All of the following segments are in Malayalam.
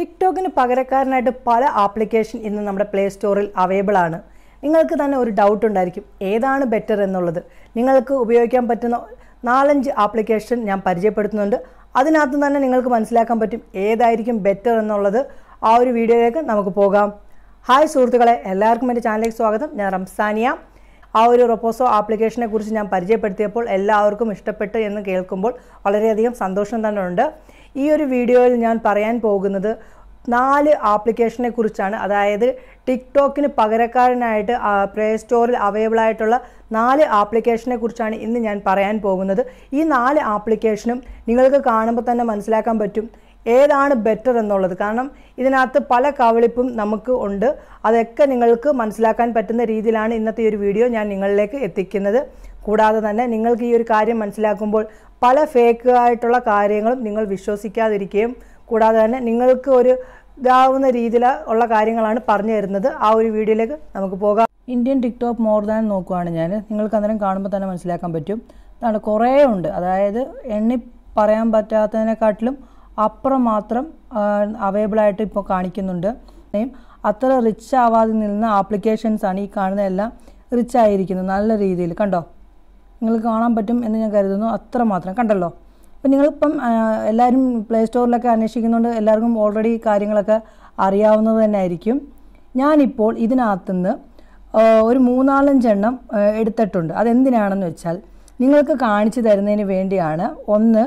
ടിക്ടോക്കിന് പകരക്കാരനായിട്ട് പല ആപ്ലിക്കേഷൻ ഇന്ന് നമ്മുടെ പ്ലേ സ്റ്റോറിൽ അവൈലബിൾ ആണ് നിങ്ങൾക്ക് തന്നെ ഒരു ഡൗട്ട് ഉണ്ടായിരിക്കും ഏതാണ് ബെറ്റർ എന്നുള്ളത് നിങ്ങൾക്ക് ഉപയോഗിക്കാൻ പറ്റുന്ന നാലഞ്ച് ആപ്ലിക്കേഷൻ ഞാൻ പരിചയപ്പെടുത്തുന്നുണ്ട് അതിനകത്ത് തന്നെ നിങ്ങൾക്ക് മനസ്സിലാക്കാൻ പറ്റും ഏതായിരിക്കും ബെറ്റർ എന്നുള്ളത് ആ ഒരു വീഡിയോയിലേക്ക് നമുക്ക് പോകാം ഹായ് സുഹൃത്തുക്കളെ എല്ലാവർക്കും എൻ്റെ ചാനലിലേക്ക് സ്വാഗതം ഞാൻ റംസാനിയ ആ ഒരു റൊപ്പോസോ ആപ്ലിക്കേഷനെ കുറിച്ച് ഞാൻ പരിചയപ്പെടുത്തിയപ്പോൾ എല്ലാവർക്കും ഇഷ്ടപ്പെട്ടു എന്ന് കേൾക്കുമ്പോൾ വളരെയധികം സന്തോഷം തന്നെ ഉണ്ട് ഈ ഒരു വീഡിയോയിൽ ഞാൻ പറയാൻ പോകുന്നത് നാല് ആപ്ലിക്കേഷനെ കുറിച്ചാണ് അതായത് ടിക്ടോക്കിന് പകരക്കാരനായിട്ട് പ്ലേ സ്റ്റോറിൽ അവൈലബിൾ ആയിട്ടുള്ള നാല് ആപ്ലിക്കേഷനെ കുറിച്ചാണ് ഇന്ന് ഞാൻ പറയാൻ പോകുന്നത് ഈ നാല് ആപ്ലിക്കേഷനും നിങ്ങൾക്ക് കാണുമ്പോൾ തന്നെ മനസ്സിലാക്കാൻ പറ്റും ഏതാണ് ബെറ്റർ എന്നുള്ളത് കാരണം ഇതിനകത്ത് പല കവളിപ്പും നമുക്ക് ഉണ്ട് അതൊക്കെ നിങ്ങൾക്ക് മനസ്സിലാക്കാൻ പറ്റുന്ന രീതിയിലാണ് ഇന്നത്തെ ഈ ഒരു വീഡിയോ ഞാൻ നിങ്ങളിലേക്ക് എത്തിക്കുന്നത് കൂടാതെ തന്നെ നിങ്ങൾക്ക് ഈ ഒരു കാര്യം മനസ്സിലാക്കുമ്പോൾ പല ഫേക്ക് ആയിട്ടുള്ള കാര്യങ്ങളും നിങ്ങൾ വിശ്വസിക്കാതിരിക്കുകയും കൂടാതെ തന്നെ നിങ്ങൾക്ക് ഒരു ഇതാവുന്ന രീതിയിൽ ഉള്ള കാര്യങ്ങളാണ് പറഞ്ഞു തരുന്നത് ആ ഒരു വീഡിയോയിലേക്ക് നമുക്ക് പോകാം ഇന്ത്യൻ ടിക്ടോക്ക് മോർ ദാൻ നോക്കുവാണ് ഞാൻ നിങ്ങൾക്ക് അന്നേരം കാണുമ്പോൾ തന്നെ മനസ്സിലാക്കാൻ പറ്റും അതാണ് കുറേ ഉണ്ട് അതായത് എണ്ണി പറയാൻ പറ്റാത്തതിനെക്കാട്ടിലും അപ്പുറം മാത്രം അവൈലബിൾ ആയിട്ട് ഇപ്പോൾ കാണിക്കുന്നുണ്ട് അത്ര റിച്ച് ആവാതെ നിന്ന ആപ്ലിക്കേഷൻസ് ആണ് ഈ കാണുന്നതെല്ലാം റിച്ച് ആയിരിക്കുന്നത് നല്ല രീതിയിൽ കണ്ടോ നിങ്ങൾക്ക് കാണാൻ പറ്റും എന്ന് ഞാൻ കരുതുന്നു അത്ര മാത്രം കണ്ടല്ലോ അപ്പം നിങ്ങളിപ്പം എല്ലാവരും പ്ലേ സ്റ്റോറിലൊക്കെ അന്വേഷിക്കുന്നുണ്ട് എല്ലാവർക്കും ഓൾറെഡി കാര്യങ്ങളൊക്കെ അറിയാവുന്നത് തന്നെ ആയിരിക്കും ഞാനിപ്പോൾ ഇതിനകത്തുനിന്ന് ഒരു മൂന്നാലഞ്ചെണ്ണം എടുത്തിട്ടുണ്ട് അതെന്തിനാണെന്ന് വെച്ചാൽ നിങ്ങൾക്ക് കാണിച്ചു തരുന്നതിന് വേണ്ടിയാണ് ഒന്ന്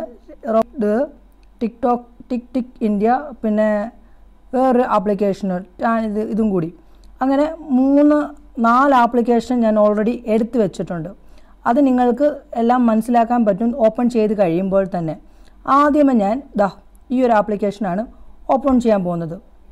ടിക്ടോക്ക് ടിക് ടിക് ഇന്ത്യ പിന്നെ വേറൊരു ആപ്ലിക്കേഷൻ ഇത് ഇതും കൂടി അങ്ങനെ മൂന്ന് നാല് ആപ്ലിക്കേഷൻ ഞാൻ ഓൾറെഡി എടുത്തു വെച്ചിട്ടുണ്ട് അത് നിങ്ങൾക്ക് എല്ലാം മനസ്സിലാക്കാൻ പറ്റും ഓപ്പൺ ചെയ്ത് കഴിയുമ്പോൾ തന്നെ ആദ്യമേ ഞാൻ ദാ ഈ ഒരു ആപ്ലിക്കേഷനാണ് ഓപ്പൺ ചെയ്യാൻ പോകുന്നത്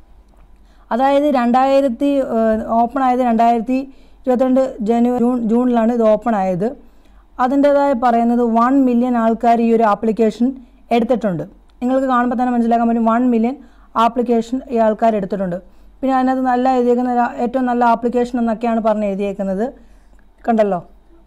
അതായത് രണ്ടായിരത്തി ഓപ്പൺ ആയത് രണ്ടായിരത്തി ഇരുപത്തിരണ്ട് ജനുവരി ജൂൺ ജൂണിലാണ് ഇത് ഓപ്പൺ ആയത് അതിൻ്റെതായ പറയുന്നത് വൺ മില്യൺ ആൾക്കാർ ഈ ഒരു ആപ്ലിക്കേഷൻ എടുത്തിട്ടുണ്ട് നിങ്ങൾക്ക് കാണുമ്പോൾ തന്നെ മനസ്സിലാക്കാൻ പറ്റും വൺ മില്യൺ ആപ്ലിക്കേഷൻ ഈ ആൾക്കാർ എടുത്തിട്ടുണ്ട് പിന്നെ അതിനകത്ത് നല്ല എഴുതിയേക്കുന്ന ഏറ്റവും നല്ല ആപ്ലിക്കേഷൻ എന്നൊക്കെയാണ് പറഞ്ഞ് എഴുതിയേക്കുന്നത് കണ്ടല്ലോ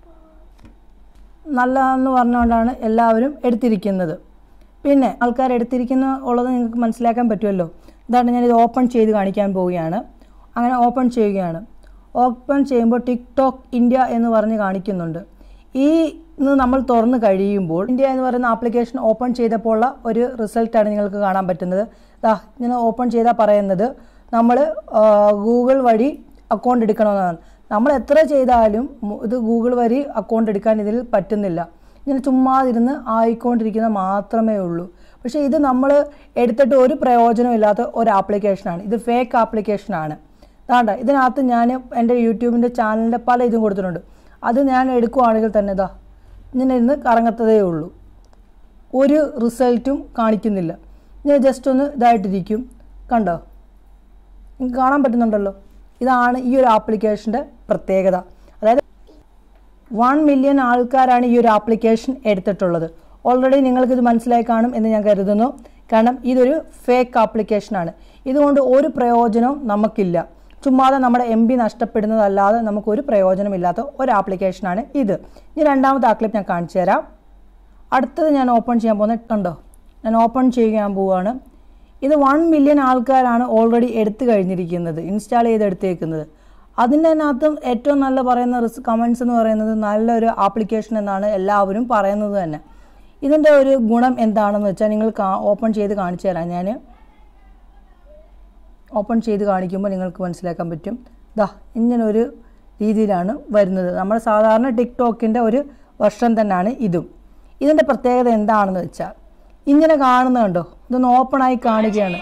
നല്ലതെന്ന് പറഞ്ഞുകൊണ്ടാണ് എല്ലാവരും എടുത്തിരിക്കുന്നത് പിന്നെ ആൾക്കാർ എടുത്തിരിക്കുന്ന ഉള്ളത് നിങ്ങൾക്ക് മനസ്സിലാക്കാൻ പറ്റുമല്ലോ ഇതാണ് ഞാനിത് ഓപ്പൺ ചെയ്ത് കാണിക്കാൻ പോവുകയാണ് അങ്ങനെ ഓപ്പൺ ചെയ്യുകയാണ് ഓപ്പൺ ചെയ്യുമ്പോൾ ടിക്ടോക്ക് ഇന്ത്യ എന്ന് പറഞ്ഞ് കാണിക്കുന്നുണ്ട് ഈ ഇന്ന് നമ്മൾ തുറന്ന് കഴിയുമ്പോൾ ഇന്ത്യ എന്ന് പറയുന്ന ആപ്ലിക്കേഷൻ ഓപ്പൺ ചെയ്തപ്പോൾ ഉള്ള ഒരു റിസൾട്ടാണ് നിങ്ങൾക്ക് കാണാൻ പറ്റുന്നത് ദാ ഇങ്ങനെ ഓപ്പൺ ചെയ്താൽ പറയുന്നത് നമ്മൾ ഗൂഗിൾ വഴി അക്കൗണ്ട് എടുക്കണമെന്നാണ് നമ്മൾ എത്ര ചെയ്താലും ഇത് ഗൂഗിൾ വഴി അക്കൗണ്ട് എടുക്കാൻ ഇതിൽ പറ്റുന്നില്ല ഇങ്ങനെ ചുമ്മാതിരുന്ന് ആയിക്കൊണ്ടിരിക്കുന്ന മാത്രമേ ഉള്ളൂ പക്ഷേ ഇത് നമ്മൾ എടുത്തിട്ട് ഒരു പ്രയോജനമില്ലാത്ത ഒരു ആപ്ലിക്കേഷനാണ് ഇത് ഫേക്ക് ആപ്ലിക്കേഷനാണ് അതാണ്ട ഇതിനകത്ത് ഞാൻ എൻ്റെ യൂട്യൂബിൻ്റെ ചാനലിൻ്റെ പല ഇതും കൊടുത്തിട്ടുണ്ട് അത് ഞാൻ എടുക്കുവാണെങ്കിൽ തന്നെ ഇതാ ഇങ്ങനെ ഇരുന്ന് കറങ്ങത്തതേ ഉള്ളൂ ഒരു റിസൾട്ടും കാണിക്കുന്നില്ല ഞാൻ ജസ്റ്റ് ഒന്ന് ഇതായിട്ടിരിക്കും കണ്ടോ നിങ്ങൾക്ക് കാണാൻ പറ്റുന്നുണ്ടല്ലോ ഇതാണ് ഈ ഒരു ആപ്ലിക്കേഷൻ്റെ പ്രത്യേകത അതായത് വൺ മില്യൺ ആൾക്കാരാണ് ഈ ഒരു ആപ്ലിക്കേഷൻ എടുത്തിട്ടുള്ളത് ഓൾറെഡി നിങ്ങൾക്കിത് മനസ്സിലായി കാണും എന്ന് ഞാൻ കരുതുന്നു കാരണം ഇതൊരു ഫേക്ക് ആപ്ലിക്കേഷനാണ് ഇതുകൊണ്ട് ഒരു പ്രയോജനവും നമുക്കില്ല ചുമ്മാതെ നമ്മുടെ എം ബി നഷ്ടപ്പെടുന്നതല്ലാതെ നമുക്കൊരു പ്രയോജനമില്ലാത്ത ഒരു ആപ്ലിക്കേഷനാണ് ഇത് ഇനി രണ്ടാമത്തെ ആ ക്ലിപ്പ് ഞാൻ കാണിച്ചു തരാം അടുത്തത് ഞാൻ ഓപ്പൺ ചെയ്യാൻ പോകുന്നത് കണ്ടോ ഞാൻ ഓപ്പൺ ചെയ്യാൻ പോവുകയാണ് ഇത് വൺ മില്യൺ ആൾക്കാരാണ് ഓൾറെഡി എടുത്തു കഴിഞ്ഞിരിക്കുന്നത് ഇൻസ്റ്റാൾ ചെയ്ത് എടുത്തേക്കുന്നത് അതിൻ്റെ അതിനകത്തും ഏറ്റവും നല്ല പറയുന്ന റിസ് കമൻസ് എന്ന് പറയുന്നത് നല്ലൊരു ആപ്ലിക്കേഷൻ എന്നാണ് എല്ലാവരും പറയുന്നത് തന്നെ ഇതിൻ്റെ ഒരു ഗുണം എന്താണെന്ന് വെച്ചാൽ നിങ്ങൾ ഓപ്പൺ ചെയ്ത് കാണിച്ചു തരാം ഞാൻ ഓപ്പൺ ചെയ്ത് കാണിക്കുമ്പോൾ നിങ്ങൾക്ക് മനസ്സിലാക്കാൻ പറ്റും ദാ ഇങ്ങനൊരു രീതിയിലാണ് വരുന്നത് നമ്മൾ സാധാരണ ടിക്ടോക്കിൻ്റെ ഒരു വെർഷൻ തന്നെയാണ് ഇതും ഇതിൻ്റെ പ്രത്യേകത എന്താണെന്ന് വെച്ചാൽ ഇങ്ങനെ കാണുന്ന കണ്ടോ ഇതൊന്ന് ഓപ്പണായി കാണുകയാണ്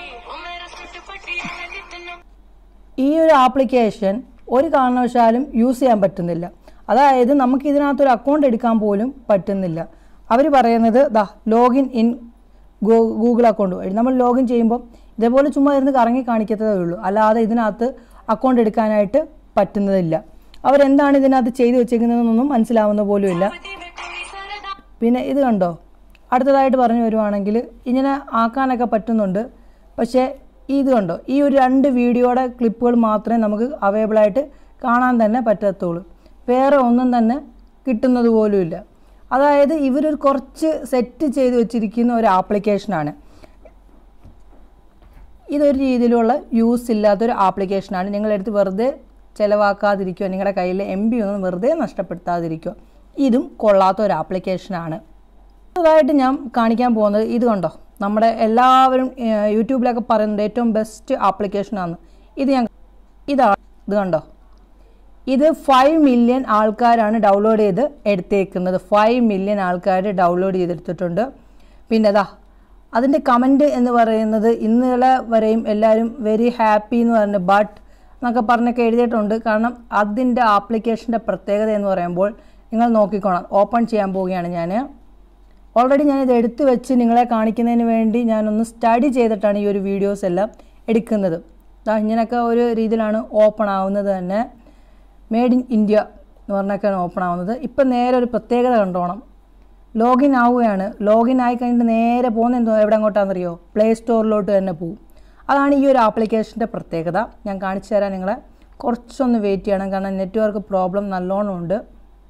ഈ ഒരു ആപ്ലിക്കേഷൻ ഒരു കാരണവശാലും യൂസ് ചെയ്യാൻ പറ്റുന്നില്ല അതായത് നമുക്ക് ഇതിനകത്തൊരു അക്കൗണ്ട് എടുക്കാൻ പോലും പറ്റുന്നില്ല അവർ പറയുന്നത് ദാ ലോഗിൻ ഇൻ ഗൂഗിൾ അക്കൗണ്ട് വഴി നമ്മൾ ലോഗിൻ ചെയ്യുമ്പോൾ ഇതേപോലെ ചുമ്മാ ഇരുന്ന് കറങ്ങി കാണിക്കത്തതേ ഉള്ളൂ അല്ലാതെ ഇതിനകത്ത് അക്കൗണ്ട് എടുക്കാനായിട്ട് പറ്റുന്നതില്ല അവരെന്താണ് ഇതിനകത്ത് ചെയ്തു വെച്ചേക്കുന്നതെന്നൊന്നും മനസ്സിലാവുന്ന പോലുമില്ല പിന്നെ ഇത് കണ്ടോ അടുത്തതായിട്ട് പറഞ്ഞു വരുവാണെങ്കിൽ ഇങ്ങനെ ആക്കാനൊക്കെ പറ്റുന്നുണ്ട് പക്ഷേ ഇത് കണ്ടോ ഈ ഒരു രണ്ട് വീഡിയോയുടെ ക്ലിപ്പുകൾ മാത്രമേ നമുക്ക് അവൈലബിൾ ആയിട്ട് കാണാൻ തന്നെ പറ്റത്തുള്ളൂ വേറെ ഒന്നും തന്നെ കിട്ടുന്നത് പോലുമില്ല അതായത് ഇവരൊരു കുറച്ച് സെറ്റ് ചെയ്ത് വെച്ചിരിക്കുന്ന ഒരു ആപ്ലിക്കേഷനാണ് ഇതൊരു രീതിയിലുള്ള യൂസ് ഇല്ലാത്തൊരു ആപ്ലിക്കേഷനാണ് നിങ്ങളെടുത്ത് വെറുതെ ചിലവാക്കാതിരിക്കുക നിങ്ങളുടെ കയ്യിലെ എം ബി ഒന്നും വെറുതെ നഷ്ടപ്പെടുത്താതിരിക്കുക ഇതും കൊള്ളാത്ത ഒരു ആപ്ലിക്കേഷനാണ് അടുത്തതായിട്ട് ഞാൻ കാണിക്കാൻ പോകുന്നത് ഇത് കണ്ടോ നമ്മുടെ എല്ലാവരും ഏഹ്, യൂട്യൂബിലൊക്കെ പറയുന്നത് ഏറ്റവും ബെസ്റ്റ് ആപ്ലിക്കേഷനാണ് ഇത് ഞാൻ ഇതാണ് ഇത് കണ്ടോ ഇത് ഫൈവ് മില്യൺ ആൾക്കാരാണ് ഡൗൺലോഡ് ചെയ്ത് എടുത്തേക്കുന്നത് ഫൈവ് മില്യൺ ആൾക്കാർ ഡൗൺലോഡ് ചെയ്തെടുത്തിട്ടുണ്ട് പിന്നെ അതാ അതിൻ്റെ കമൻറ്റ് എന്ന് പറയുന്നത് ഇന്നലെ വരെയും എല്ലാവരും വെരി ഹാപ്പി എന്ന് പറഞ്ഞു ബട്ട് എന്നൊക്കെ പറഞ്ഞൊക്കെ എഴുതിയിട്ടുണ്ട് കാരണം അതിൻ്റെ ആപ്ലിക്കേഷൻ്റെ പ്രത്യേകത എന്ന് പറയുമ്പോൾ നിങ്ങൾ നോക്കിക്കോണം ഓപ്പൺ ചെയ്യാൻ പോവുകയാണ് ഞാൻ ഓൾറെഡി ഞാനിത് എടുത്തു വെച്ച് നിങ്ങളെ കാണിക്കുന്നതിന് വേണ്ടി ഞാനൊന്ന് സ്റ്റഡി ചെയ്തിട്ടാണ് ഈ ഒരു വീഡിയോസ് എല്ലാം എടുക്കുന്നത് ദാ ഇങ്ങനെയൊക്കെ ഒരു രീതിയിലാണ് ഓപ്പൺ ആവുന്നത് തന്നെ മെയ്ഡ് ഇൻ ഇന്ത്യ എന്ന് പറഞ്ഞൊക്കെയാണ് ഓപ്പൺ ആവുന്നത് ഇപ്പം നേരെ ഒരു പ്രത്യേകത കണ്ടോണം ലോഗിൻ ആവുകയാണ് ലോഗിൻ ആയി കഴിഞ്ഞിട്ട് നേരെ പോകുന്ന എന്തോ എവിടെ അങ്ങോട്ടാണെന്നറിയോ പ്ലേ സ്റ്റോറിലോട്ട് തന്നെ പോകും അതാണ് ഈ ഒരു ആപ്ലിക്കേഷൻ്റെ പ്രത്യേകത ഞാൻ കാണിച്ചു തരാം നിങ്ങളെ കുറച്ചൊന്ന് വെയിറ്റ് ചെയ്യണം കാരണം നെറ്റ്വർക്ക് പ്രോബ്ലം നല്ലോണം ഉണ്ട്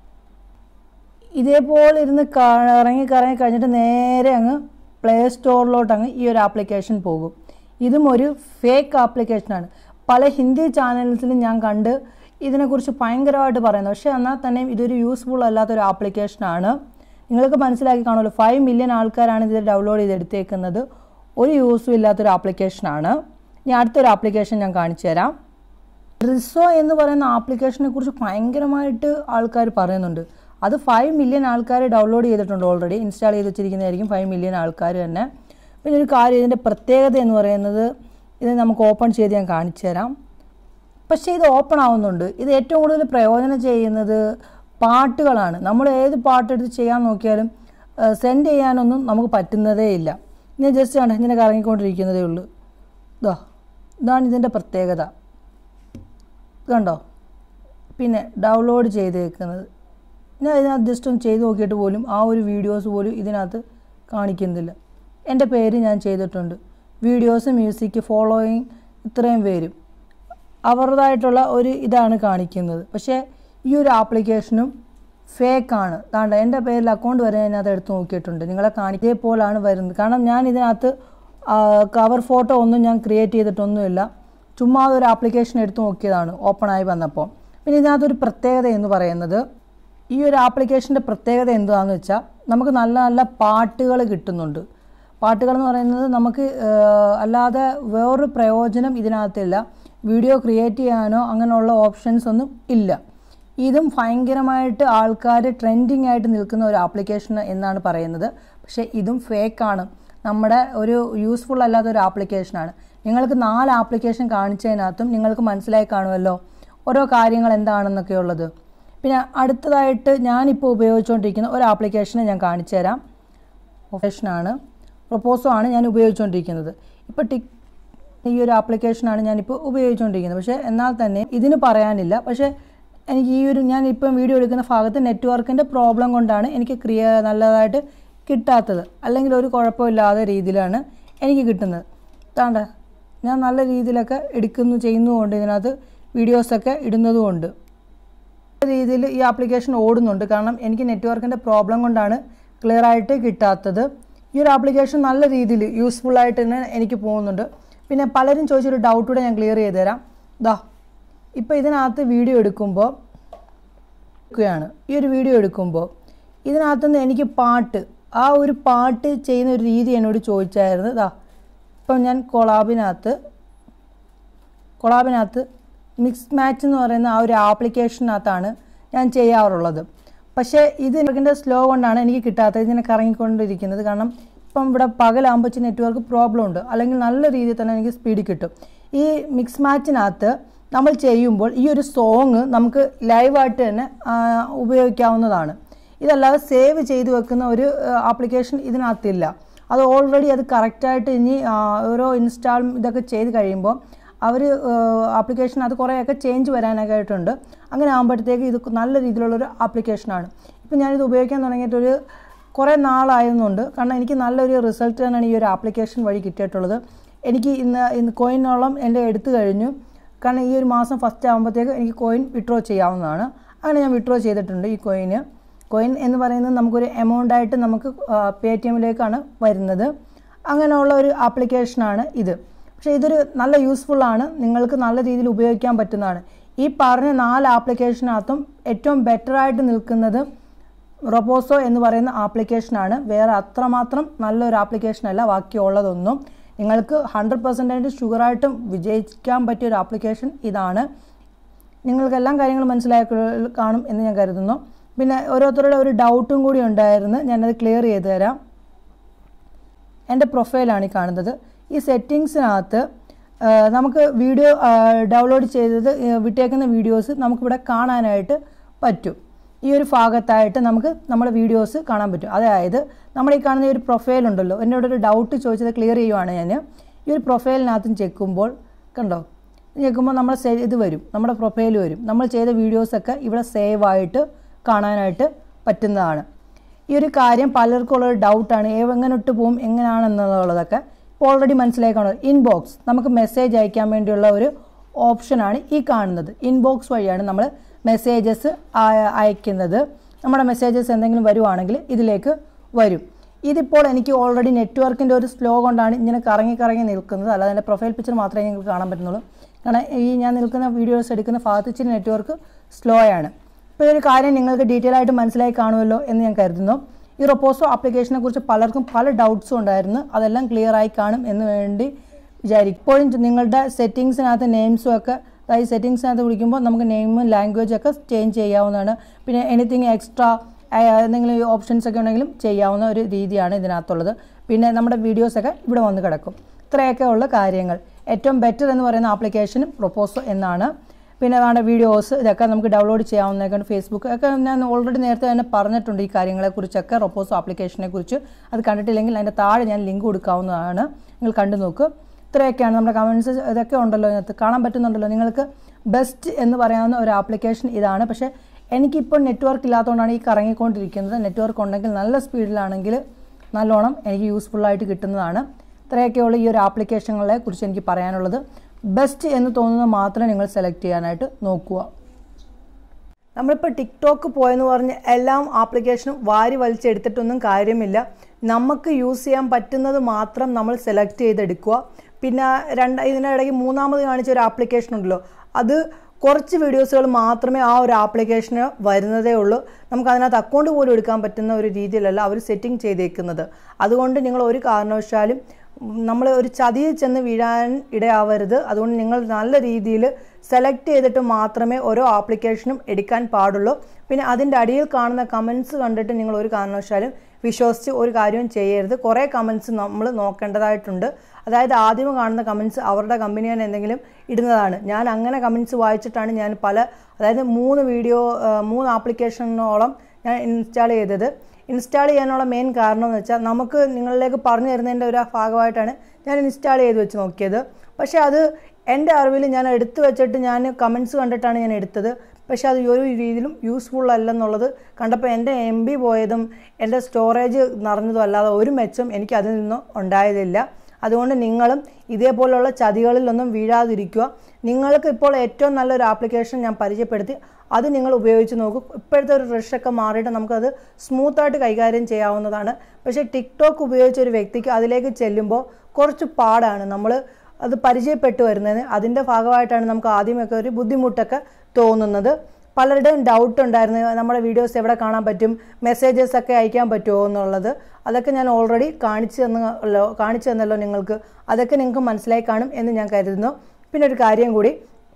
ഇതേപോലെ ഇരുന്ന് കറങ്ങി കറങ്ങി കഴിഞ്ഞിട്ട് നേരെ അങ്ങ് പ്ലേ സ്റ്റോറിലോട്ട് അങ്ങ് ഈ ഒരു ആപ്ലിക്കേഷൻ പോകും ഇതും ഒരു ഫേക്ക് ആപ്ലിക്കേഷനാണ് പല ഹിന്ദി ചാനൽസിലും ഞാൻ കണ്ട് ഇതിനെക്കുറിച്ച് ഭയങ്കരമായിട്ട് പറയുന്നത് പക്ഷേ എന്നാൽ തന്നെയും ഇതൊരു യൂസ്ഫുൾ അല്ലാത്തൊരു ആപ്ലിക്കേഷനാണ് നിങ്ങൾക്ക് മനസ്സിലാക്കി കാണുമല്ലോ ഫൈവ് മില്യൺ ആൾക്കാരാണ് ഇത് ഡൗൺലോഡ് ചെയ്തെടുത്തേക്കുന്നത് ഒരു യൂസും ഇല്ലാത്തൊരു ആപ്ലിക്കേഷനാണ് ഇനി അടുത്തൊരു ആപ്ലിക്കേഷൻ ഞാൻ കാണിച്ചു തരാം റിസോ എന്ന് പറയുന്ന ആപ്ലിക്കേഷനെ കുറിച്ച് ഭയങ്കരമായിട്ട് ആൾക്കാർ പറയുന്നുണ്ട് അത് ഫൈവ് മില്യൺ ആൾക്കാർ ഡൗൺലോഡ് ചെയ്തിട്ടുണ്ട് ഓൾറെഡി ഇൻസ്റ്റാൾ ചെയ്ത് വെച്ചിരിക്കുന്നതായിരിക്കും ഫൈവ് മില്യൺ ആൾക്കാർ തന്നെ പിന്നെ ഒരു കാര്യം ഇതിൻ്റെ പ്രത്യേകത എന്ന് പറയുന്നത് ഇത് നമുക്ക് ഓപ്പൺ ചെയ്ത് ഞാൻ കാണിച്ചു തരാം പക്ഷേ ഇത് ഓപ്പൺ ആവുന്നുണ്ട് ഇത് ഏറ്റവും കൂടുതൽ പ്രയോജനം ചെയ്യുന്നത് പാട്ടുകളാണ് നമ്മൾ ഏത് പാട്ടെടുത്ത് ചെയ്യാൻ നോക്കിയാലും സെൻഡ് ചെയ്യാനൊന്നും നമുക്ക് പറ്റുന്നതേ ഇല്ല ഞാൻ ജസ്റ്റ് കണ്ട ഇങ്ങനെ കറങ്ങിക്കൊണ്ടിരിക്കുന്നതേ ഉള്ളൂ ഇതാ ഇതാണ് ഇതിൻ്റെ പ്രത്യേകത ഇത് കണ്ടോ പിന്നെ ഡൗൺലോഡ് ചെയ്തേക്കുന്നത് ഞാൻ ഇതിനകത്ത് ജസ്റ്റ് ഒന്ന് ചെയ്ത് നോക്കിയിട്ട് പോലും ആ ഒരു വീഡിയോസ് പോലും ഇതിനകത്ത് കാണിക്കുന്നില്ല എൻ്റെ പേര് ഞാൻ ചെയ്തിട്ടുണ്ട് വീഡിയോസ് മ്യൂസിക് ഫോളോയിങ് ഇത്രയും പേരും അവരുടേതായിട്ടുള്ള ഒരു ഇതാണ് കാണിക്കുന്നത് പക്ഷേ ഈ ഒരു ആപ്ലിക്കേഷനും ഫേക്കാണ് താണ്ട എൻ്റെ പേരിൽ അക്കൗണ്ട് വരെ അതിനകത്ത് എടുത്ത് നോക്കിയിട്ടുണ്ട് നിങ്ങളെ കാണിക്കേ പോലാണ് വരുന്നത് കാരണം ഞാൻ ഇതിനകത്ത് കവർ ഫോട്ടോ ഒന്നും ഞാൻ ക്രിയേറ്റ് ചെയ്തിട്ടൊന്നുമില്ല ചുമ്മാ ഒരു ആപ്ലിക്കേഷൻ എടുത്ത് നോക്കിയതാണ് ഓപ്പൺ ആയി വന്നപ്പോൾ പിന്നെ ഇതിനകത്തൊരു പ്രത്യേകത എന്ന് പറയുന്നത് ഈ ഒരു ആപ്ലിക്കേഷൻ്റെ പ്രത്യേകത എന്താണെന്ന് വെച്ചാൽ നമുക്ക് നല്ല നല്ല പാട്ടുകൾ കിട്ടുന്നുണ്ട് പാട്ടുകൾ എന്ന് പറയുന്നത് നമുക്ക് ഏഹ്, അല്ലാതെ വേറൊരു പ്രയോജനം ഇതിനകത്തില്ല വീഡിയോ ക്രിയേറ്റ് ചെയ്യാനോ അങ്ങനെയുള്ള ഓപ്ഷൻസ് ഒന്നും ഇല്ല ഇതും ഭയങ്കരമായിട്ട് ആൾക്കാർ ട്രെൻഡിങ് ആയിട്ട് നിൽക്കുന്ന ഒരു ആപ്ലിക്കേഷൻ എന്നാണ് പറയുന്നത് പക്ഷേ ഇതും ഫേക്കാണ് നമ്മുടെ ഒരു യൂസ്ഫുൾ അല്ലാത്ത ഒരു ആപ്ലിക്കേഷനാണ് നിങ്ങൾക്ക് നാല് ആപ്ലിക്കേഷൻ കാണിച്ചതിനകത്തും നിങ്ങൾക്ക് മനസ്സിലായി കാണുമല്ലോ ഓരോ കാര്യങ്ങൾ എന്താണെന്നൊക്കെ ഉള്ളത് പിന്നെ അടുത്തതായിട്ട് ഞാനിപ്പോൾ ഉപയോഗിച്ചുകൊണ്ടിരിക്കുന്ന ഒരു ആപ്ലിക്കേഷനെ ഞാൻ കാണിച്ചു തരാം പ്രൊഫഷനാണ് പ്രൊപ്പോസോ ആണ് ഞാൻ ഉപയോഗിച്ചുകൊണ്ടിരിക്കുന്നത് ഇപ്പോൾ ടിക് ഈ ഒരു ആപ്ലിക്കേഷനാണ് ഞാനിപ്പോൾ ഉപയോഗിച്ചുകൊണ്ടിരിക്കുന്നത് പക്ഷേ എന്നാൽ തന്നെ ഇതിന് പറയാനില്ല പക്ഷേ എനിക്ക് ഈ ഒരു ഞാൻ ഇപ്പം വീഡിയോ എടുക്കുന്ന ഭാഗത്ത് നെറ്റ്വർക്കിൻ്റെ പ്രോബ്ലം കൊണ്ടാണ് എനിക്ക് ക്രിയ നല്ലതായിട്ട് കിട്ടാത്തത് അല്ലെങ്കിൽ ഒരു കുഴപ്പമില്ലാത്ത രീതിയിലാണ് എനിക്ക് കിട്ടുന്നത് താണ്ട ഞാൻ നല്ല രീതിയിലൊക്കെ എടുക്കുന്നു ചെയ്യുന്നതുകൊണ്ട് ഇതിനകത്ത് വീഡിയോസൊക്കെ ഇടുന്നതുകൊണ്ട് രീതിയിൽ ഈ ആപ്ലിക്കേഷൻ ഓടുന്നുണ്ട് കാരണം എനിക്ക് നെറ്റ്വർക്കിൻ്റെ പ്രോബ്ലം കൊണ്ടാണ് ക്ലിയർ ആയിട്ട് കിട്ടാത്തത് ഈ ഒരു ആപ്ലിക്കേഷൻ നല്ല രീതിയിൽ യൂസ്ഫുൾ ആയിട്ട് തന്നെ എനിക്ക് പോകുന്നുണ്ട് പിന്നെ പലരും ചോദിച്ചൊരു ഡൗട്ട് കൂടെ ഞാൻ ക്ലിയർ ചെയ്ത് തരാം ദാ ഇപ്പോൾ ഇതിനകത്ത് വീഡിയോ എടുക്കുമ്പോൾ യാണ് ഈ ഒരു വീഡിയോ എടുക്കുമ്പോൾ ഇതിനകത്തുനിന്ന് എനിക്ക് പാട്ട് ആ ഒരു പാട്ട് ചെയ്യുന്ന ഒരു രീതി എന്നോട് ചോദിച്ചായിരുന്നു ഇതാ ഇപ്പം ഞാൻ കൊളാബിനകത്ത് കൊളാബിനകത്ത് മിക്സ് മാച്ച് എന്ന് പറയുന്ന ആ ഒരു ആപ്ലിക്കേഷനകത്താണ് ഞാൻ ചെയ്യാറുള്ളത് പക്ഷേ ഇത് ഇതിൻ്റെ സ്ലോ കൊണ്ടാണ് എനിക്ക് കിട്ടാത്തത് ഇതിനെ കറങ്ങിക്കൊണ്ടിരിക്കുന്നത് കാരണം ഇപ്പം ഇവിടെ പകലാകുമ്പോൾ വെച്ച് നെറ്റ്വർക്ക് പ്രോബ്ലം ഉണ്ട് അല്ലെങ്കിൽ നല്ല രീതിയിൽ തന്നെ എനിക്ക് സ്പീഡ് കിട്ടും ഈ മിക്സ് മാച്ചിനകത്ത് നമ്മൾ ചെയ്യുമ്പോൾ ഈ ഒരു സോങ് നമുക്ക് ലൈവായിട്ട് തന്നെ ആ, ഉപയോഗിക്കാവുന്നതാണ് ഇതല്ലാതെ സേവ് ചെയ്ത് വെക്കുന്ന ഒരു ആപ്ലിക്കേഷൻ ഇതിനകത്തില്ല അത് ഓൾറെഡി അത് കറക്റ്റായിട്ട് ഇനി ആ, ഓരോ ഇൻസ്റ്റാൾ ഇതൊക്കെ ചെയ്ത് കഴിയുമ്പോൾ അവർ ആപ്ലിക്കേഷൻ അത് കുറേയൊക്കെ ചേഞ്ച് വരാനൊക്കെ ആയിട്ടുണ്ട് അങ്ങനെ ആകുമ്പോഴത്തേക്ക് ഇത് നല്ല രീതിയിലുള്ളൊരു ആപ്ലിക്കേഷനാണ് ഇപ്പം ഞാനിത് ഉപയോഗിക്കാൻ തുടങ്ങിയിട്ടൊരു കുറേ നാളായിരുന്നുണ്ട് കാരണം എനിക്ക് നല്ലൊരു റിസൾട്ട് തന്നെയാണ് ഈ ഒരു ആപ്ലിക്കേഷൻ വഴി കിട്ടിയിട്ടുള്ളത് എനിക്ക് ഇന്ന് ഇന്ന് കോയിനോളം എൻ്റെ എടുത്തു കഴിഞ്ഞു കാരണം ഈ ഒരു മാസം ഫസ്റ്റ് ആകുമ്പോഴത്തേക്ക് എനിക്ക് കോയിൻ വിഡ്രോ ചെയ്യാവുന്നതാണ് അങ്ങനെ ഞാൻ വിഡ്രോ ചെയ്തിട്ടുണ്ട് ഈ കോയിന് കോയിൻ എന്ന് പറയുന്നത് നമുക്കൊരു എമൗണ്ട് ആയിട്ട് നമുക്ക് പേ ടി എമ്മിലേക്കാണ് വരുന്നത് അങ്ങനെയുള്ള ഒരു ആപ്ലിക്കേഷനാണ് ഇത് പക്ഷേ ഇതൊരു നല്ല യൂസ്ഫുൾ ആണ് നിങ്ങൾക്ക് നല്ല രീതിയിൽ ഉപയോഗിക്കാൻ പറ്റുന്നതാണ് ഈ പറഞ്ഞ നാല് ആപ്ലിക്കേഷനകത്തും ഏറ്റവും ബെറ്റർ ആയിട്ട് നിൽക്കുന്നത് റൊബോസോ എന്ന് പറയുന്ന ആപ്ലിക്കേഷനാണ് വേറെ അത്രമാത്രം നല്ലൊരു ആപ്ലിക്കേഷനല്ല ബാക്കിയുള്ളതൊന്നും നിങ്ങൾക്ക് ഹൺഡ്രഡ് പെർസെൻറ്റേജ് ഷുഗറായിട്ടും വിജയിക്കാൻ പറ്റിയ ഒരു ആപ്ലിക്കേഷൻ ഇതാണ് നിങ്ങൾക്ക് എല്ലാ കാര്യങ്ങളും മനസ്സിലായി കാണും എന്ന് ഞാൻ കരുതുന്നു പിന്നെ ഓരോരുത്തരുടെ ഒരു ഡൗട്ടും കൂടി ഉണ്ടായിരുന്നു ഞാനത് ക്ലിയർ ചെയ്ത് തരാം എൻ്റെ പ്രൊഫൈലാണ് ഈ കാണുന്നത് ഈ സെറ്റിങ്സിനകത്ത് നമുക്ക് വീഡിയോ ഡൗൺലോഡ് ചെയ്തത് വിട്ടേക്കുന്ന വീഡിയോസ് നമുക്കിവിടെ കാണാനായിട്ട് പറ്റും ഈ ഒരു ഭാഗത്തായിട്ട് നമുക്ക് നമ്മുടെ വീഡിയോസ് കാണാൻ പറ്റും അതായത് നമ്മൾ ഈ കാണുന്ന ഈ ഒരു പ്രൊഫൈൽ ഉണ്ടല്ലോ എന്നോട് ഒരു ഡൗട്ട് ചോദിച്ചത് ക്ലിയർ ചെയ്യുവാണ് ഞാൻ ഈ ഒരു പ്രൊഫൈലിനകത്തും ചെക്കുമ്പോൾ കണ്ടോ ഞെക്കുമ്പോൾ നമ്മൾ ഇത് വരും നമ്മുടെ പ്രൊഫൈൽ വരും നമ്മൾ ചെയ്ത വീഡിയോസൊക്കെ ഇവിടെ സേവ് ആയിട്ട് കാണാനായിട്ട് പറ്റുന്നതാണ് ഈ ഒരു കാര്യം പലർക്കും ഉള്ളൊരു ഡൗട്ടാണ് എങ്ങനെ ഇട്ട് പോകും എങ്ങനെയാണെന്നുള്ളതൊക്കെ ഇപ്പോൾ ഓൾറെഡി മനസ്സിലായി കാണുന്നത് ഇൻബോക്സ് നമുക്ക് മെസ്സേജ് അയക്കാൻ വേണ്ടിയുള്ള ഒരു ഓപ്ഷനാണ് ഈ കാണുന്നത് ഇൻബോക്സ് വഴിയാണ് നമ്മൾ മെസ്സേജസ് അയക്കുന്നത് നമ്മുടെ മെസ്സേജസ് എന്തെങ്കിലും വരുവാണെങ്കിൽ ഇതിലേക്ക് വരും ഇതിപ്പോൾ എനിക്ക് ഓൾറെഡി നെറ്റ്വർക്കിൻ്റെ ഒരു സ്ലോ കൊണ്ടാണ് ഇങ്ങനെ കറങ്ങി കറങ്ങി നിൽക്കുന്നത് അല്ലാതെ എൻ്റെ പ്രൊഫൈൽ പിക്ചർ മാത്രമേ നിങ്ങൾക്ക് കാണാൻ പറ്റുന്നുള്ളൂ കാരണം ഈ ഞാൻ നിൽക്കുന്ന വീഡിയോസ് എടുക്കുന്ന ഭാഗത്ത് ഇച്ചിരി നെറ്റ്വർക്ക് സ്ലോ ആണ് ഇപ്പോൾ ഒരു കാര്യം നിങ്ങൾക്ക് ഡീറ്റെയിൽ ആയിട്ട് മനസ്സിലായി കാണുമല്ലോ എന്ന് ഞാൻ കരുതുന്നു ഈ റൊപ്പോസോ ആപ്ലിക്കേഷനെ കുറിച്ച് പലർക്കും പല ഡൗട്ട്സും ഉണ്ടായിരുന്നു അതെല്ലാം ക്ലിയർ ആയി കാണും എന്ന് വേണ്ടി വിചാരിക്കും ഇപ്പോഴും നിങ്ങളുടെ സെറ്റിങ്സിനകത്ത് നെയിംസും ഒക്കെ അതായത് സെറ്റിങ്സിനകത്ത് വിളിക്കുമ്പോൾ നമുക്ക് നെയിമും ലാംഗ്വേജ് ഒക്കെ ചേഞ്ച് ചെയ്യാവുന്നതാണ് പിന്നെ എനിത്തിങ് എക്സ്ട്രാ എന്തെങ്കിലും ഓപ്ഷൻസ് ഒക്കെ ഉണ്ടെങ്കിലും ചെയ്യാവുന്ന ഒരു രീതിയാണ് ഇതിനകത്തുള്ളത് പിന്നെ നമ്മുടെ വീഡിയോസൊക്കെ ഇവിടെ വന്ന് കിടക്കും ഇത്രയൊക്കെ ഉള്ള കാര്യങ്ങൾ ഏറ്റവും ബെറ്റർ എന്ന് പറയുന്ന ആപ്ലിക്കേഷനും പ്രൊപ്പോസോ എന്നാണ് പിന്നെ വേണ്ട വീഡിയോസ് ഇതൊക്കെ നമുക്ക് ഡൗൺലോഡ് ചെയ്യാവുന്നതൊക്കെ ഫേസ്ബുക്ക് ഒക്കെ ഞാൻ ഓൾറെഡി നേരത്തെ തന്നെ പറഞ്ഞിട്ടുണ്ട് ഈ കാര്യങ്ങളെക്കുറിച്ചൊക്കെ റൊപ്പോസോ ആപ്ലിക്കേഷനെ കുറിച്ച് അത് കണ്ടിട്ടില്ലെങ്കിൽ അതിൻ്റെ താഴെ ഞാൻ ലിങ്ക് കൊടുക്കാവുന്നതാണ് നിങ്ങൾ കണ്ടു നോക്ക് ഇത്രയൊക്കെയാണ് നമ്മുടെ കമൻസ് ഇതൊക്കെ ഉണ്ടല്ലോ ഇതിനകത്ത് കാണാൻ പറ്റുന്നുണ്ടല്ലോ നിങ്ങൾക്ക് ബെസ്റ്റ് എന്ന് പറയാവുന്ന ഒരു ആപ്ലിക്കേഷൻ ഇതാണ് പക്ഷേ എനിക്കിപ്പോൾ നെറ്റ്വർക്ക് ഇല്ലാത്തതുകൊണ്ടാണ് ഈ കറങ്ങിക്കൊണ്ടിരിക്കുന്നത് നെറ്റ്വർക്ക് ഉണ്ടെങ്കിൽ നല്ല സ്പീഡിലാണെങ്കിൽ നല്ലോണം എനിക്ക് യൂസ്ഫുള്ളായിട്ട് കിട്ടുന്നതാണ് ഇത്രയൊക്കെയുള്ള ഈ ഒരു ആപ്ലിക്കേഷനുകളെ കുറിച്ച് എനിക്ക് പറയാനുള്ളത് ബെസ്റ്റ് എന്ന് തോന്നുന്നത് മാത്രമേ നിങ്ങൾ സെലക്ട് ചെയ്യാനായിട്ട് നോക്കുക നമ്മളിപ്പോൾ ടിക്ടോക്ക് പോയെന്ന് പറഞ്ഞ് എല്ലാം ആപ്ലിക്കേഷനും വാരി വലിച്ചെടുത്തിട്ടൊന്നും കാര്യമില്ല നമുക്ക് യൂസ് ചെയ്യാൻ പറ്റുന്നത് മാത്രം നമ്മൾ സെലക്ട് ചെയ്തെടുക്കുക പിന്നെ രണ്ട് ഇതിനിടയ്ക്ക് മൂന്നാമത് കാണിച്ച ഒരു ആപ്ലിക്കേഷൻ ഉണ്ടല്ലോ അത് കുറച്ച് വീഡിയോസുകൾ മാത്രമേ ആ ഒരു ആപ്ലിക്കേഷന് വരുന്നതേ ഉള്ളൂ നമുക്ക് അതിനകത്ത് അക്കൗണ്ട് പോലും എടുക്കാൻ പറ്റുന്ന ഒരു രീതിയിലല്ല അവർ സെറ്റിംഗ് ചെയ്തേക്കുന്നത് അതുകൊണ്ട് നിങ്ങൾ ഒരു കാരണവശാലും നമ്മൾ ഒരു ചതിയിൽ ചെന്ന് വീഴാൻ ഇടയാവരുത് അതുകൊണ്ട് നിങ്ങൾ നല്ല രീതിയിൽ സെലക്ട് ചെയ്തിട്ട് മാത്രമേ ഓരോ ആപ്ലിക്കേഷനും എടുക്കാൻ പാടുള്ളൂ പിന്നെ അതിൻ്റെ അടിയിൽ കാണുന്ന കമൻസ് കണ്ടിട്ട് നിങ്ങൾ ഒരു കാരണവശാലും വിശ്വസിച്ച് ഒരു കാര്യവും ചെയ്യരുത് കുറേ കമൻസ് നമ്മൾ നോക്കേണ്ടതായിട്ടുണ്ട് അതായത് ആദ്യം കാണുന്ന കമൻസ് അവരുടെ കമ്പനി തന്നെ എന്തെങ്കിലും ഇടുന്നതാണ് ഞാൻ അങ്ങനെ കമൻസ് വായിച്ചിട്ടാണ് ഞാൻ പല അതായത് മൂന്ന് വീഡിയോ മൂന്ന് ആപ്ലിക്കേഷനോളം ഞാൻ ഇൻസ്റ്റാൾ ചെയ്തത് ഇൻസ്റ്റാൾ ചെയ്യാനുള്ള മെയിൻ കാരണം എന്ന് വെച്ചാൽ നമുക്ക് നിങ്ങളിലേക്ക് പറഞ്ഞു തരുന്നതിൻ്റെ ഒരു ഭാഗമായിട്ടാണ് ഞാൻ ഇൻസ്റ്റാൾ ചെയ്ത് വെച്ച് നോക്കിയത് പക്ഷേ അത് എൻ്റെ അറിവിൽ ഞാൻ എടുത്തു വെച്ചിട്ട് ഞാൻ കമൻസ് കണ്ടിട്ടാണ് ഞാൻ എടുത്തത് പക്ഷേ അത് ഒരു രീതിയിലും യൂസ്ഫുൾ അല്ലെന്നുള്ളത് കണ്ടപ്പോൾ എൻ്റെ എം ബി പോയതും എൻ്റെ സ്റ്റോറേജ് നിറഞ്ഞതും അല്ലാതെ ഒരു മെച്ചം എനിക്ക് അതിൽ നിന്നും ഉണ്ടായതില്ല അതുകൊണ്ട് നിങ്ങളും ഇതേപോലുള്ള ചതികളിലൊന്നും വീഴാതിരിക്കുക നിങ്ങൾക്ക് ഇപ്പോൾ ഏറ്റവും നല്ലൊരു ആപ്ലിക്കേഷൻ ഞാൻ പരിചയപ്പെടുത്തി അത് നിങ്ങൾ ഉപയോഗിച്ച് നോക്കും ഇപ്പോഴത്തെ ഒരു റഷൊക്കെ മാറിയിട്ട് നമുക്കത് സ്മൂത്തായിട്ട് കൈകാര്യം ചെയ്യാവുന്നതാണ് പക്ഷേ ടിക്ടോക്ക് ഉപയോഗിച്ച ഒരു വ്യക്തിക്ക് അതിലേക്ക് ചെല്ലുമ്പോൾ കുറച്ച് പാടാണ് നമ്മൾ അത് പരിചയപ്പെട്ടു വരുന്നതിന് അതിൻ്റെ ഭാഗമായിട്ടാണ് നമുക്ക് ആദ്യമൊക്കെ ഒരു ബുദ്ധിമുട്ടൊക്കെ തോന്നുന്നത് പലരുടെയും ഡൗട്ട് ഉണ്ടായിരുന്നു നമ്മുടെ വീഡിയോസ് എവിടെ കാണാൻ പറ്റും മെസ്സേജസ് ഒക്കെ അയക്കാൻ പറ്റുമോ എന്നുള്ളത് അതൊക്കെ ഞാൻ ഓൾറെഡി കാണിച്ചു തന്നല്ലോ കാണിച്ചു തന്നല്ലോ നിങ്ങൾക്ക് അതൊക്കെ നിങ്ങൾക്ക് മനസ്സിലായി കാണും എന്ന് ഞാൻ കരുതുന്നു പിന്നെ ഒരു കാര്യം കൂടി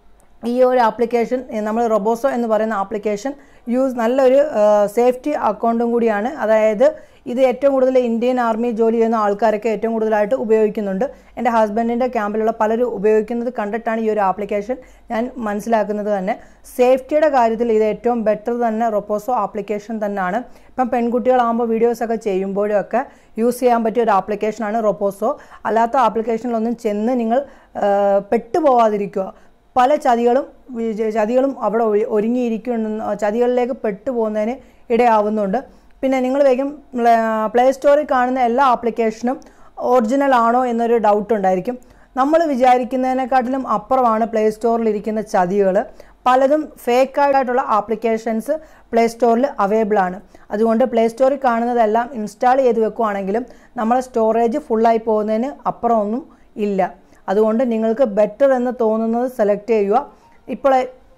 ഈ ഒരു ആപ്ലിക്കേഷൻ നമ്മൾ റൊബോസോ എന്ന് പറയുന്ന ആപ്ലിക്കേഷൻ യൂസ് നല്ലൊരു സേഫ്റ്റി അക്കൗണ്ടും കൂടിയാണ് അതായത് ഇത് ഏറ്റവും കൂടുതൽ ഇന്ത്യൻ ആർമി ജോലി ചെയ്യുന്ന ആൾക്കാരൊക്കെ ഏറ്റവും കൂടുതലായിട്ട് ഉപയോഗിക്കുന്നുണ്ട് എൻ്റെ ഹസ്ബൻഡിൻ്റെ ക്യാമ്പിലുള്ള പലരും ഉപയോഗിക്കുന്നത് കണ്ടിട്ടാണ് ഈ ഒരു ആപ്ലിക്കേഷൻ ഞാൻ മനസ്സിലാക്കുന്നത് തന്നെ സേഫ്റ്റിയുടെ കാര്യത്തിൽ ഇത് ഏറ്റവും ബെറ്റർ തന്നെ റൊപ്പോസോ ആപ്ലിക്കേഷൻ തന്നെയാണ് ഇപ്പം പെൺകുട്ടികളാകുമ്പോൾ വീഡിയോസൊക്കെ ചെയ്യുമ്പോഴും ഒക്കെ യൂസ് ചെയ്യാൻ പറ്റിയ ഒരു ആപ്ലിക്കേഷനാണ് റൊപ്പോസോ അല്ലാത്ത ആപ്ലിക്കേഷനിലൊന്നും ചെന്ന് നിങ്ങൾ പെട്ടുപോകാതിരിക്കുക പല ചതികളും ചതികളും അവിടെ ഒരുങ്ങിയിരിക്കുന്ന ചതികളിലേക്ക് പെട്ടുപോകുന്നതിന് ഇടയാവുന്നുണ്ട് പിന്നെ നിങ്ങൾ വേഗം പ്ലേ സ്റ്റോറിൽ കാണുന്ന എല്ലാ ആപ്ലിക്കേഷനും ഒറിജിനൽ ആണോ എന്നൊരു ഡൗട്ട് ഉണ്ടായിരിക്കും നമ്മൾ വിചാരിക്കുന്നതിനെക്കാട്ടിലും അപ്പുറമാണ് പ്ലേ സ്റ്റോറിൽ ഇരിക്കുന്ന ചതികൾ പലതും ഫേക്ക് ആയിട്ടുള്ള ആപ്ലിക്കേഷൻസ് പ്ലേ സ്റ്റോറിൽ അവൈലബിൾ ആണ് അതുകൊണ്ട് പ്ലേ സ്റ്റോറിൽ കാണുന്നതെല്ലാം ഇൻസ്റ്റാൾ ചെയ്ത് വെക്കുവാണെങ്കിലും നമ്മളെ സ്റ്റോറേജ് ഫുള്ളായി പോകുന്നതിന് അപ്പുറമൊന്നും ഇല്ല അതുകൊണ്ട് നിങ്ങൾക്ക് ബെറ്റർ എന്ന് തോന്നുന്നത് സെലക്ട് ചെയ്യുക ഇപ്പോൾ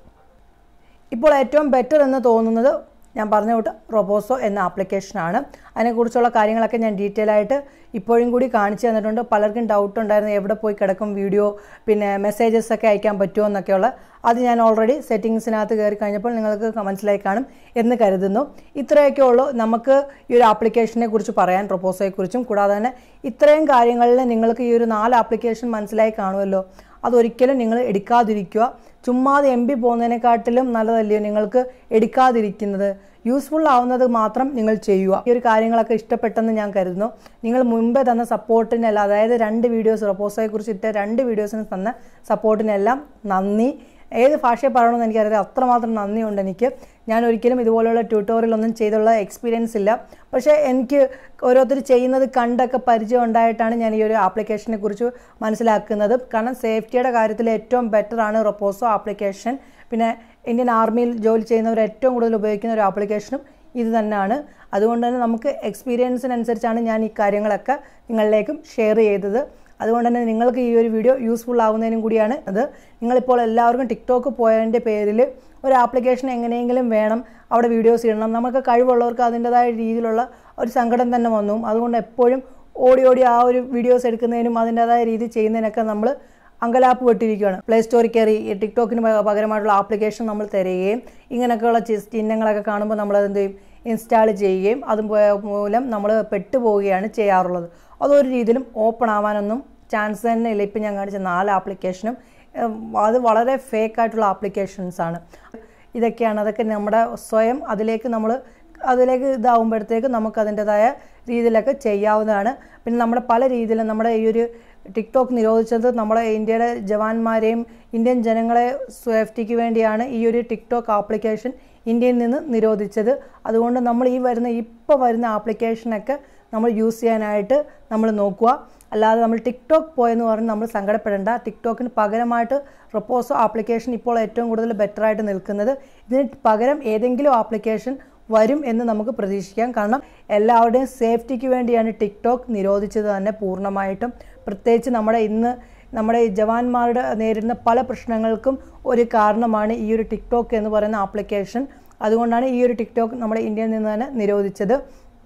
ഇപ്പോൾ ഏറ്റവും ബെറ്റർ എന്ന് തോന്നുന്നത് ഞാൻ പറഞ്ഞ കൂട്ട് റൊബോസോ എന്ന ആപ്ലിക്കേഷനാണ് അതിനെക്കുറിച്ചുള്ള കാര്യങ്ങളൊക്കെ ഞാൻ ഡീറ്റെയിൽ ആയിട്ട് ഇപ്പോഴും കൂടി കാണിച്ചു തന്നിട്ടുണ്ട് പലർക്കും ഡൗട്ട് ഉണ്ടായിരുന്നു എവിടെ പോയി കിടക്കും വീഡിയോ പിന്നെ മെസ്സേജസ് ഒക്കെ അയക്കാൻ പറ്റുമോ എന്നൊക്കെയുള്ള അത് ഞാൻ ഓൾറെഡി സെറ്റിങ്സിനകത്ത് കയറി കഴിഞ്ഞപ്പോൾ നിങ്ങൾക്ക് മനസ്സിലായി കാണും എന്ന് കരുതുന്നു ഇത്രയൊക്കെ ഉള്ളൂ നമുക്ക് ഈ ഒരു ആപ്ലിക്കേഷനെ കുറിച്ച് പറയാൻ പ്രൊപ്പോസയെക്കുറിച്ചും കൂടാതെ തന്നെ ഇത്രയും കാര്യങ്ങളിൽ നിങ്ങൾക്ക് ഈ ഒരു നാല് ആപ്ലിക്കേഷൻ മനസ്സിലായി കാണുമല്ലോ അതൊരിക്കലും നിങ്ങൾ എടുക്കാതിരിക്കുക ചുമ്മാതെ എം പി പോകുന്നതിനെക്കാട്ടിലും നല്ലതല്ലയോ നിങ്ങൾക്ക് എടുക്കാതിരിക്കുന്നത് യൂസ്ഫുൾ ആവുന്നത് മാത്രം നിങ്ങൾ ചെയ്യുക ഈ ഒരു കാര്യങ്ങളൊക്കെ ഇഷ്ടപ്പെട്ടെന്ന് ഞാൻ കരുതുന്നു നിങ്ങൾ മുമ്പേ തന്ന സപ്പോർട്ടിനല്ല അതായത് രണ്ട് വീഡിയോസ് റൊപ്പോസയെ കുറിച്ച് ഇട്ട രണ്ട് വീഡിയോസിന് തന്ന സപ്പോർട്ടിനെല്ലാം നന്ദി ഏത് ഭാഷയെ പറയണമെന്ന് എനിക്കറിയാം അത്രമാത്രം നന്ദിയുണ്ട് എനിക്ക് ഞാൻ ഒരിക്കലും ഇതുപോലുള്ള ട്യൂട്ടോറിയൽ ഒന്നും ചെയ്തുള്ള എക്സ്പീരിയൻസ് ഇല്ല പക്ഷേ എനിക്ക് ഓരോരുത്തർ ചെയ്യുന്നത് കണ്ടൊക്കെ പരിചയം ഉണ്ടായിട്ടാണ് ഞാൻ ഈ ഒരു ആപ്ലിക്കേഷനെ കുറിച്ച് മനസ്സിലാക്കുന്നത് കാരണം സേഫ്റ്റിയുടെ കാര്യത്തിൽ ഏറ്റവും ബെറ്റർ ആണ് റൊപ്പോസോ ആപ്ലിക്കേഷൻ പിന്നെ ഇന്ത്യൻ ആർമിയിൽ ജോലി ചെയ്യുന്നവർ ഏറ്റവും കൂടുതൽ ഉപയോഗിക്കുന്ന ഒരു ആപ്ലിക്കേഷനും ഇത് തന്നെയാണ് അതുകൊണ്ട് തന്നെ നമുക്ക് എക്സ്പീരിയൻസിനനുസരിച്ചാണ് ഞാൻ ഈ കാര്യങ്ങളൊക്കെ നിങ്ങളിലേക്കും ഷെയർ ചെയ്തത് അതുകൊണ്ട് തന്നെ നിങ്ങൾക്ക് ഈ ഒരു വീഡിയോ യൂസ്ഫുൾ ആവുന്നതിനും കൂടിയാണ് അത് നിങ്ങളിപ്പോൾ എല്ലാവർക്കും ടിക്ടോക്ക് പോയതിൻ്റെ പേരിൽ ഒരു ആപ്ലിക്കേഷൻ എങ്ങനെയെങ്കിലും വേണം അവിടെ വീഡിയോസ് ഇടണം നമുക്ക് കഴിവുള്ളവർക്ക് അതിൻ്റെതായ രീതിയിലുള്ള ഒരു സങ്കടം തന്നെ വന്നു അതുകൊണ്ട് എപ്പോഴും ഓടി ഓടി ആ ഒരു വീഡിയോസ് എടുക്കുന്നതിനും അതിൻ്റെതായ രീതി ചെയ്യുന്നതിനൊക്കെ നമ്മൾ അങ്കലാപ്പ് പെട്ടിരിക്കുകയാണ് പ്ലേ സ്റ്റോറിൽ കയറി ഈ ടിക്ടോക്കിന് പ- പകരമായിട്ടുള്ള ആപ്ലിക്കേഷൻ നമ്മൾ തരികയും ഇങ്ങനെയൊക്കെയുള്ള ചി- ചിഹ്നങ്ങളൊക്കെ കാണുമ്പോൾ നമ്മൾ എന്ത് ചെയ്യും ഇൻസ്റ്റാൾ ചെയ്യുകയും അത് മൂ- മൂലം നമ്മൾ പെട്ടുപോവുകയാണ് ചെയ്യാറുള്ളത് അതൊരു രീതിയിലും ഓപ്പൺ ആവാനൊന്നും ചാൻസ് തന്നെ ഇല്ല ഇപ്പം ഞാൻ കാണിച്ച നാല് ആപ്ലിക്കേഷനും ഉം, അത് വളരെ ഫേക്ക് ആയിട്ടുള്ള ആപ്ലിക്കേഷൻസ് ആണ് ഇതൊക്കെയാണ് അതൊക്കെ നമ്മുടെ സ്വയം അതിലേക്ക് നമ്മൾ അതിലേക്ക് ഇതാവുമ്പോഴത്തേക്ക് നമുക്ക് അതിൻ്റെതായ രീതിയിലൊക്കെ ചെയ്യാവുന്നതാണ് പിന്നെ നമ്മുടെ പല രീതിയിലും നമ്മുടെ ഈ ഒരു ടിക്ടോക്ക് നിരോധിച്ചത് നമ്മുടെ ഇന്ത്യയിലെ ജവാന്മാരെയും ഇന്ത്യൻ ജനങ്ങളെ സേഫ്റ്റിക്ക് വേണ്ടിയാണ് ഈ ഒരു ടിക്ടോക്ക് ആപ്ലിക്കേഷൻ ഇന്ത്യയിൽ നിന്ന് നിരോധിച്ചത് അതുകൊണ്ട് നമ്മൾ ഈ വരുന്ന ഇപ്പോൾ വരുന്ന ആപ്ലിക്കേഷനൊക്കെ നമ്മൾ യൂസ് ചെയ്യാനായിട്ട് നമ്മൾ നോക്കുക അല്ലാതെ നമ്മൾ ടിക്ടോക്ക് പോയെന്ന് പറഞ്ഞ് നമ്മൾ സങ്കടപ്പെടേണ്ട ടിക്ടോക്കിന് പകരമായിട്ട് റൊപ്പോസോ ആപ്ലിക്കേഷൻ ഇപ്പോൾ ഏറ്റവും കൂടുതൽ ബെറ്റർ ആയിട്ട് നിൽക്കുന്നത് ഇതിന് പകരം ഏതെങ്കിലും ആപ്ലിക്കേഷൻ വരും എന്ന് നമുക്ക് പ്രതീക്ഷിക്കാം കാരണം എല്ലാവരുടെയും സേഫ്റ്റിക്ക് വേണ്ടിയാണ് ടിക്ടോക്ക് നിരോധിച്ചത് തന്നെ പൂർണ്ണമായിട്ടും പ്രത്യേകിച്ച് നമ്മുടെ ഇന്ന് നമ്മുടെ ഈ ജവാന്മാരുടെ നേരിടുന്ന പല പ്രശ്നങ്ങൾക്കും ഒരു കാരണമാണ് ഈ ഒരു ടിക്ടോക്ക് എന്ന് പറയുന്ന ആപ്ലിക്കേഷൻ അതുകൊണ്ടാണ് ഈ ഒരു ടിക്ടോക്ക് നമ്മുടെ ഇന്ത്യയിൽ നിന്ന് തന്നെ നിരോധിച്ചത്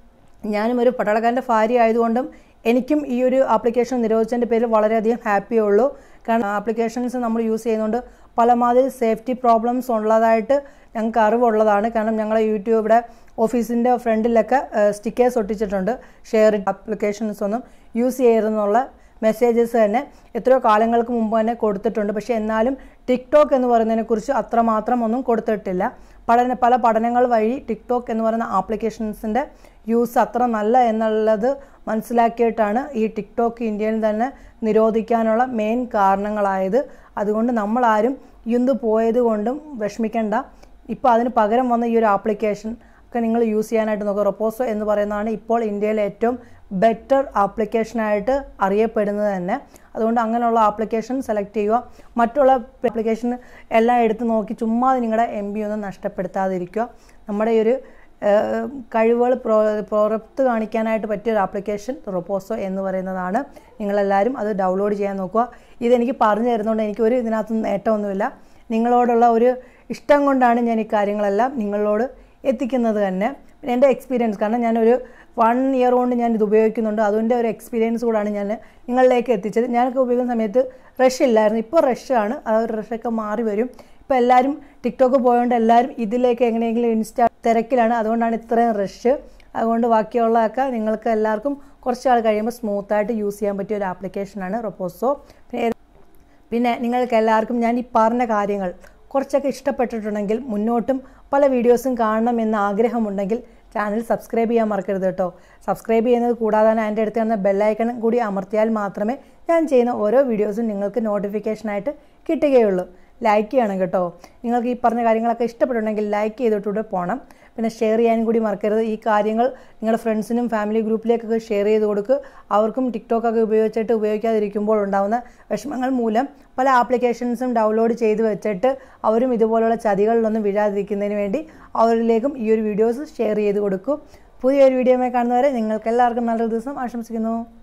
ഞാനും ഒരു പട്ടാളക്കാരൻ്റെ ഭാര്യ ആയതുകൊണ്ടും എനിക്കും ഈ ഒരു ആപ്ലിക്കേഷൻ നിരോധിച്ചതിൻ്റെ പേരിൽ വളരെയധികം ഹാപ്പിയേ ഉള്ളൂ കാരണം ആപ്ലിക്കേഷൻസ് നമ്മൾ യൂസ് ചെയ്യുന്നതുകൊണ്ട് പലമാതിരി സേഫ്റ്റി പ്രോബ്ലംസ് ഉള്ളതായിട്ട് ഞങ്ങൾക്ക് അറിവുള്ളതാണ് കാരണം ഞങ്ങളെ യൂട്യൂബിടെ ഓഫീസിൻ്റെ ഫ്രണ്ടിലൊക്കെ സ്റ്റിക്കേഴ്സ് ഒട്ടിച്ചിട്ടുണ്ട് ഷെയർ ആപ്ലിക്കേഷൻസ് ഒന്നും യൂസ് ചെയ്യരുതെന്നുള്ള മെസ്സേജസ് തന്നെ എത്രയോ കാലങ്ങൾക്ക് മുമ്പ് തന്നെ കൊടുത്തിട്ടുണ്ട് പക്ഷേ എന്നാലും ടിക്ടോക്ക് എന്ന് പറയുന്നതിനെക്കുറിച്ച് അത്രമാത്രം ഒന്നും കൊടുത്തിട്ടില്ല പഠന പല പഠനങ്ങൾ വഴി ടിക്ടോക്ക് എന്ന് പറയുന്ന ആപ്ലിക്കേഷൻസിൻ്റെ യൂസ് അത്ര നല്ല എന്നുള്ളത് മനസ്സിലാക്കിയിട്ടാണ് ഈ ടിക്ടോക്ക് ഇന്ത്യയിൽ തന്നെ നിരോധിക്കാനുള്ള മെയിൻ കാരണങ്ങളായത് അതുകൊണ്ട് നമ്മളാരും ഇന്ന് പോയത് കൊണ്ടും വിഷമിക്കേണ്ട ഇപ്പോൾ അതിന് പകരം വന്ന ഈ ഒരു ആപ്ലിക്കേഷൻ ഒക്കെ നിങ്ങൾ യൂസ് ചെയ്യാനായിട്ട് നോക്കുക റൊപ്പോസോ എന്ന് പറയുന്നതാണ് ഇപ്പോൾ ഇന്ത്യയിലെ ഏറ്റവും ബെറ്റർ ആപ്ലിക്കേഷനായിട്ട് അറിയപ്പെടുന്നത് തന്നെ അതുകൊണ്ട് അങ്ങനെയുള്ള ആപ്ലിക്കേഷൻ സെലക്ട് ചെയ്യുക മറ്റുള്ള ആപ്ലിക്കേഷൻ എല്ലാം എടുത്ത് നോക്കി ചുമ്മാ നിങ്ങളുടെ എം ബി ഒന്നും നഷ്ടപ്പെടുത്താതിരിക്കുക നമ്മുടെ ഈ ഒരു ഏഹ്, കഴിവുകൾ പ്രോ പുറത്ത് കാണിക്കാനായിട്ട് പറ്റിയ ഒരു ആപ്ലിക്കേഷൻ റൊപ്പോസോ എന്ന് പറയുന്നതാണ് നിങ്ങളെല്ലാവരും അത് ഡൗൺലോഡ് ചെയ്യാൻ നോക്കുക ഇതെനിക്ക് പറഞ്ഞു തരുന്നതുകൊണ്ട് എനിക്ക് ഒരു ഇതിനകത്ത് നേട്ടമൊന്നുമില്ല നിങ്ങളോടുള്ള ഒരു ഇഷ്ടം കൊണ്ടാണ് ഞാൻ ഈ കാര്യങ്ങളെല്ലാം നിങ്ങളോട് എത്തിക്കുന്നത് തന്നെ പിന്നെ എൻ്റെ എക്സ്പീരിയൻസ് കാരണം ഞാനൊരു വൺ ഇയർ കൊണ്ട് ഞാൻ ഇത് ഉപയോഗിക്കുന്നുണ്ട് അതിൻ്റെ ഒരു എക്സ്പീരിയൻസ് കൂടാണ് ഞാൻ നിങ്ങളിലേക്ക് എത്തിച്ചത് ഞാനൊക്കെ ഉപയോഗിക്കുന്ന സമയത്ത് റഷ് ഇല്ലായിരുന്നു ഇപ്പോൾ റഷാണ് ആ ഒരു റഷൊക്കെ മാറി വരും ഇപ്പോൾ എല്ലാവരും ടിക്ടോക്ക് പോയതുകൊണ്ട് എല്ലാവരും ഇതിലേക്ക് എങ്ങനെയെങ്കിലും ഇൻസ്റ്റാ തിരക്കിലാണ് അതുകൊണ്ടാണ് ഇത്രയും റഷ് അതുകൊണ്ട് ബാക്കിയുള്ളതൊക്കെ നിങ്ങൾക്ക് എല്ലാവർക്കും കുറച്ച് നാൾ കഴിയുമ്പോൾ സ്മൂത്തായിട്ട് യൂസ് ചെയ്യാൻ പറ്റിയ ഒരു ആപ്ലിക്കേഷനാണ് റൊപ്പോസോ പിന്നെ പിന്നെ നിങ്ങൾക്ക് എല്ലാവർക്കും ഞാൻ ഈ പറഞ്ഞ കാര്യങ്ങൾ കുറച്ചൊക്കെ ഇഷ്ടപ്പെട്ടിട്ടുണ്ടെങ്കിൽ മുന്നോട്ടും പല വീഡിയോസും കാണണം എന്ന ആഗ്രഹമുണ്ടെങ്കിൽ ചാനൽ സബ്സ്ക്രൈബ് ചെയ്യാൻ മറക്കരുത് കേട്ടോ സബ്സ്ക്രൈബ് ചെയ്യുന്നത് കൂടാതെ തന്നെ എൻ്റെ അടുത്ത് കാണുന്ന ബെല്ലൈക്കൺ കൂടി അമർത്തിയാൽ മാത്രമേ ഞാൻ ചെയ്യുന്ന ഓരോ വീഡിയോസും നിങ്ങൾക്ക് നോട്ടിഫിക്കേഷനായിട്ട് കിട്ടുകയുള്ളൂ ലൈക്ക് ചെയ്യണം കേട്ടോ നിങ്ങൾക്ക് ഈ പറഞ്ഞ കാര്യങ്ങളൊക്കെ ഇഷ്ടപ്പെട്ടുണ്ടെങ്കിൽ ലൈക്ക് ചെയ്തിട്ടൂടെ പോകണം പിന്നെ ഷെയർ ചെയ്യാനും കൂടി മറക്കരുത് ഈ കാര്യങ്ങൾ നിങ്ങളുടെ ഫ്രണ്ട്സിനും ഫാമിലി ഗ്രൂപ്പിലേക്കൊക്കെ ഷെയർ ചെയ്ത് കൊടുക്കുക അവർക്കും ടിക്ടോക്കൊക്കെ ഉപയോഗിച്ചിട്ട് ഉപയോഗിക്കാതിരിക്കുമ്പോൾ ഉണ്ടാകുന്ന വിഷമങ്ങൾ മൂലം പല ആപ്ലിക്കേഷൻസും ഡൗൺലോഡ് ചെയ്ത് വെച്ചിട്ട് അവരും ഇതുപോലുള്ള ചതികളിലൊന്നും വീഴാതിരിക്കുന്നതിന് വേണ്ടി അവരിലേക്കും ഈ ഒരു വീഡിയോസ് ഷെയർ ചെയ്ത് കൊടുക്കും പുതിയൊരു വീഡിയോയുമായി കാണുന്നവരെ നിങ്ങൾക്ക് എല്ലാവർക്കും നല്ലൊരു ദിവസം ആശംസിക്കുന്നു